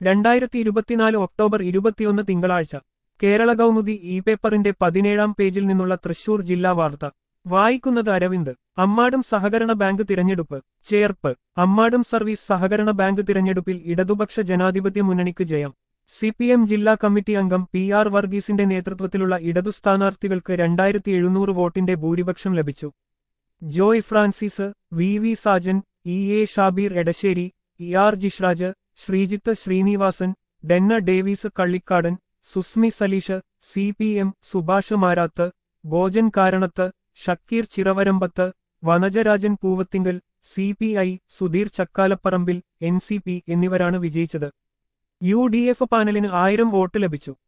രണ്ടായിരത്തി ഇരുപത്തിനാല് ഒക്ടോബർ ഇരുപത്തിയൊന്ന് തിങ്കളാഴ്ച കേരള കൗമുദി ഇ പേപ്പറിന്റെ പതിനേഴാം പേജിൽ നിന്നുള്ള തൃശൂർ ജില്ലാ വാർത്ത വായിക്കുന്നത് അരവിന്ദ് അമ്മാടും സഹകരണ ബാങ്ക് തിരഞ്ഞെടുപ്പ് ചേർപ്പ് അമ്മാടും സർവീസ് സഹകരണ ബാങ്ക് തിരഞ്ഞെടുപ്പിൽ ഇടതുപക്ഷ ജനാധിപത്യ മുന്നണിക്ക് ജയം സി പി എം ജില്ലാ കമ്മിറ്റി അംഗം പി ആർ വർഗീസിന്റെ നേതൃത്വത്തിലുള്ള ഇടതു സ്ഥാനാർത്ഥികൾക്ക് രണ്ടായിരത്തി എഴുന്നൂറ് വോട്ടിന്റെ ഭൂരിപക്ഷം ലഭിച്ചു Joy Francis V V Sajan E A Shabeer Edassery E R Jishraj Sreejith Sreenivasan Denna Davis Kallikkadan Susmi Saleesh C P M Subhash Marath Bhojan Karanath Shakeer Chiravarambath Vanajarajan Poovathinkal C P I Sudheer Chakkalaparambil N C P എന്നിവരാണ് വിജയിച്ചത് യു ഡി എഫ് പാനലിന് ആയിരം വോട്ട് ലഭിച്ചു